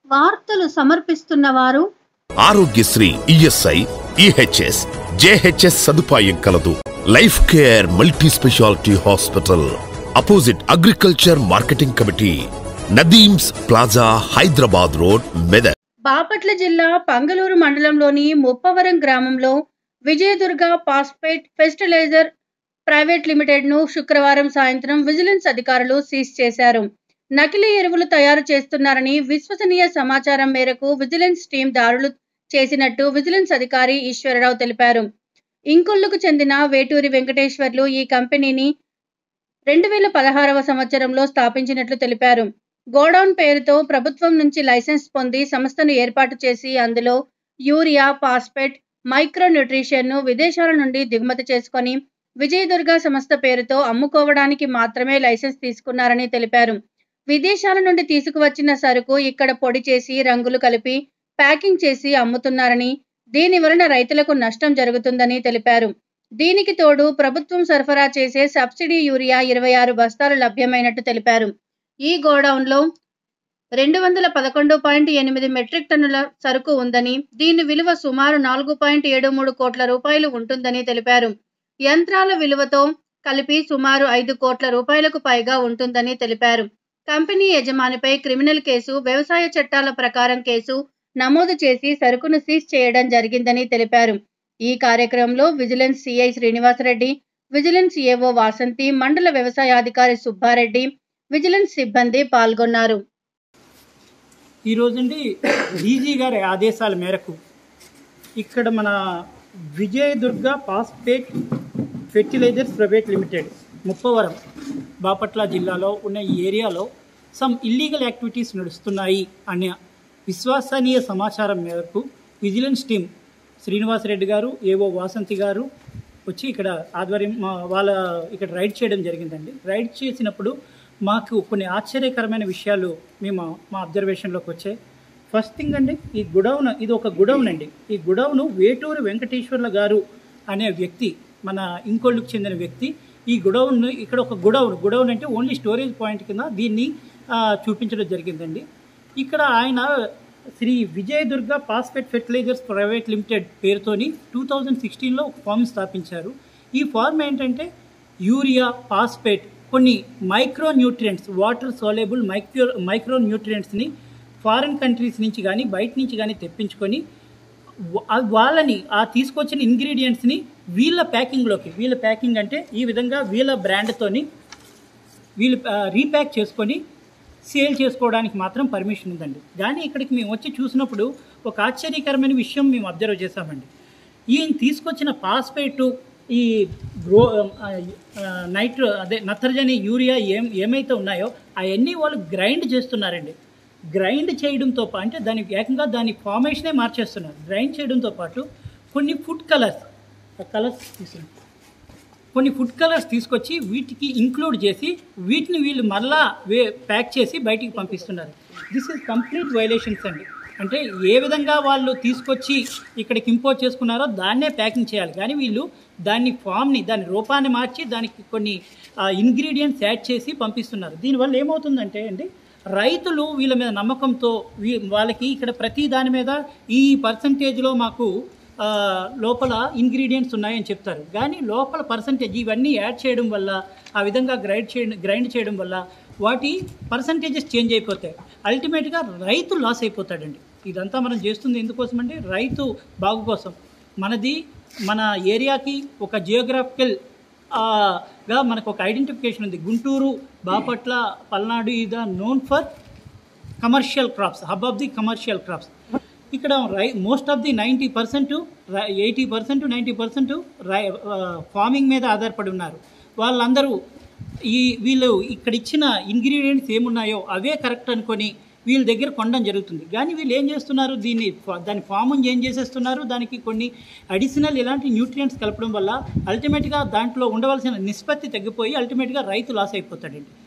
వార్తలు సమర్పిస్తున్న వారు ఆరోగ్యశ్రీ ఈఎస్ఐ ఈహెచ్ఎస్ జేహెచ్ఎస్ సదుపాయం కలదు life care multi speciality hospital opposite agriculture marketing committee Nadeem's plaza Hyderabad road Medak Bapatla జిల్లా పంగలూరు మండలంలోని ముప్పవరం గ్రామంలో Vijayadurga phosphate fertilizer private limited ను శుక్రవారం సాయంత్రం విజిలెన్స్ అధికారులు సీజ్ చేశారు నకిలీ ఎరువులు తయారు చేస్తున్నారని విశ్వసనీయ సమాచారం మేరకు విజిలెన్స్ టీం దాడులు చేసినట్టు విజిలెన్స్ అధికారి ఈశ్వరరావు తెలిపారు ఇంకొల్లుకు చెందిన వేటూరి వెంకటేశ్వర్లు ఈ కంపెనీని రెండు వేల పదహారవ సంవత్సరంలో స్థాపించినట్లు తెలిపారు గోడౌన్ పేరుతో ప్రభుత్వం నుంచి లైసెన్స్ పొంది సంస్థను ఏర్పాటు చేసి అందులో యూరియా పాస్పేట్ మైక్రో న్యూట్రిషన్ ను విదేశాల నుండి దిగుమతి చేసుకొని విజయదుర్గ సంస్థ పేరుతో అమ్ముకోవడానికి మాత్రమే లైసెన్స్ తీసుకున్నారని తెలిపారు విదేశాల నుండి తీసుకువచ్చిన సరుకు ఇక్కడ పొడి చేసి రంగులు కలిపి ప్యాకింగ్ చేసి అమ్ముతున్నారని దీని వలన రైతులకు నష్టం జరుగుతుందని తెలిపారు దీనికి తోడు ప్రభుత్వం సరఫరా చేసే సబ్సిడీ యూరియా ఇరవై ఆరు బస్తాలు లభ్యమైనట్టు తెలిపారు ఈ గోడౌన్లో రెండు వందల పదకొండు పాయింట్ ఎనిమిది మెట్రిక్ టన్నుల సరుకు ఉందని దీని విలువ సుమారు నాలుగు పాయింట్ ఏడు మూడు కోట్ల రూపాయలు ఉంటుందని తెలిపారు యంత్రాల విలువతో కలిపి సుమారు ఐదు కోట్ల రూపాయలకు పైగా ఉంటుందని తెలిపారు కంపెనీ యజమానిపై క్రిమినల్ కేసు వ్యవసాయ చట్టాల ప్రకారం కేసు నమోదు చేసి సరుకును సీజ్ చేయడం జరిగిందని తెలిపారు ఈ కార్యక్రమంలో విజిలెన్స్ సిఐ శ్రీనివాసరెడ్డి విజిలెన్స్ ఏవో వాసంతి మండల వ్యవసాయాధికారి సుబ్బారెడ్డి విజిలెన్స్ సిబ్బంది పాల్గొన్నారు ఈ రోజండి డీజీ గారి ఆదేశాల మేరకు ఇక్కడ మన Vijayadurga phosphate fertilizers private limited Muppavaram Bapatla జిల్లాలో ఉన్న ఈ ఏరియాలో సమ్ ఇల్లీగల్ యాక్టివిటీస్ నడుస్తున్నాయి అనే విశ్వసనీయ సమాచారం మేరకు విజిలెన్స్ టీం శ్రీనివాసరెడ్డి గారు ఏవో వాసంతి గారు వచ్చి ఇక్కడ ఆధ్వర్యం మా వాళ్ళ ఇక్కడ రైడ్ చేయడం జరిగిందండి రైడ్ చేసినప్పుడు మాకు కొన్ని ఆశ్చర్యకరమైన విషయాలు మేము మా అబ్జర్వేషన్లోకి వచ్చాయి ఫస్ట్ థింగ్ అండి ఈ గుడౌన్ ఇది ఒక గుడౌన్ అండి ఈ గుడౌను వేటూరు వెంకటేశ్వర్ల గారు అనే వ్యక్తి మన ఇంకోళ్ళకి చెందిన వ్యక్తి ఈ గుడౌన్ ఇక్కడ ఒక గుడౌన్ గుడౌన్ అంటే ఓన్లీ స్టోరేజ్ పాయింట్ కింద దీన్ని ఆ, చూపించడం జరిగిందండి ఇక్కడ ఆయన Shri Vijayadurga phosphate fertilizers private limited పేరుతోని టూ థౌజండ్ సిక్స్టీన్లో ఒక ఫామ్ స్థాపించారు ఈ ఫార్మ్ ఏంటంటే యూరియా పాస్పేట్ కొన్ని micro nutrients water soluble micro micro న్యూట్రియంట్స్ని ఫారిన్ కంట్రీస్ నుంచి కానీ బయట నుంచి కానీ తెప్పించుకొని వా- వాళ్ళని ఆ తీసుకొచ్చిన ఇంగ్రీడియంట్స్ని వీళ్ళ ప్యాకింగ్లోకి వీళ్ళ ప్యాకింగ్ అంటే ఈ విధంగా వీళ్ళ బ్రాండ్తోని వీళ్ళు ఆ, రీప్యాక్ చేసుకొని సేల్ చేసుకోవడానికి మాత్రం పర్మిషన్ ఉందండి కానీ ఇక్కడికి మేము వచ్చి చూసినప్పుడు ఒక ఆశ్చర్యకరమైన విషయం మేము అబ్జర్వ్ చేశామండి ఈయన తీసుకొచ్చిన పాస్పేటు ఈ గ్రో ఆ, ఆ, నైట్రో అదే నత్రజని యూరియా ఏం ఏమైతే ఉన్నాయో అవన్నీ వాళ్ళు గ్రైండ్ చేస్తున్నారండి గ్రైండ్ చేయడంతో పాటు అంటే దాని ఏకంగా దాని ఫార్మేషనే మార్చేస్తున్నారు గ్రైండ్ చేయడంతో పాటు కొన్ని ఫుడ్ కలర్స్ కలర్స్ తీసుకున్నాం కొన్ని ఫుడ్ కలర్స్ తీసుకొచ్చి వీటికి ఇంక్లూడ్ చేసి వీటిని వీళ్ళు మళ్ళా వే ప్యాక్ చేసి బయటికి పంపిస్తున్నారు దిస్ ఇస్ కంప్లీట్ వైలేషన్స్ అండి అంటే ఏ విధంగా వాళ్ళు తీసుకొచ్చి ఇక్కడికి ఇంపోర్ట్ చేసుకున్నారో దాన్నే ప్యాకింగ్ చేయాలి కానీ వీళ్ళు దాన్ని ఫామ్ని దాని రూపాన్ని మార్చి దానికి కొన్ని ఇంగ్రీడియంట్స్ యాడ్ చేసి పంపిస్తున్నారు దీనివల్ల ఏమవుతుందంటే అండి రైతులు వీళ్ళ మీద నమ్మకంతో వీ- వాళ్ళకి ఇక్కడ ప్రతి దాని మీద ఈ పర్సంటేజ్లో మాకు ఆ, లోపల ఇంగ్రీడియంట్స్ ఉన్నాయని చెప్తారు కానీ లోపల పర్సంటేజ్ ఇవన్నీ యాడ్ చేయడం వల్ల ఆ విధంగా గ్రైండ్ చేయడం గ్రైండ్ చేయడం వల్ల వాటి పర్సంటేజెస్ చేంజ్ అయిపోతాయి అల్టిమేట్గా రైతు లాస్ అయిపోతాడండి ఇదంతా మనం చేస్తుంది ఎందుకోసం అంటే రైతు బాగు కోసం మనది మన ఏరియాకి ఒక జియోగ్రాఫికల్ గా మనకు ఒక ఐడెంటిఫికేషన్ ఉంది Guntur Bapatla Palnadu is known for commercial crops hub of the commercial crops ఇక్కడ రై most of the ninety percent eighty percent ninety percent farming మీద ఆధారపడి ఉన్నారు వాళ్ళందరూ ఈ వీళ్ళు ఇక్కడ ఇచ్చిన ఇంగ్రీడియంట్స్ ఏమున్నాయో అవే కరెక్ట్ అనుకొని వీళ్ళ దగ్గర కొనడం జరుగుతుంది కానీ వీళ్ళు ఏం చేస్తున్నారు దీన్ని ఫా- దాని ఫార్మింగ్ ఏం చేసేస్తున్నారు దానికి కొన్ని అడిషనల్ ఇలాంటి న్యూట్రియంట్స్ కలపడం వల్ల అల్టిమేట్గా దాంట్లో ఉండవలసిన నిష్పత్తి తగ్గిపోయి అల్టిమేట్గా రైతు లాస్ అయిపోతాడండి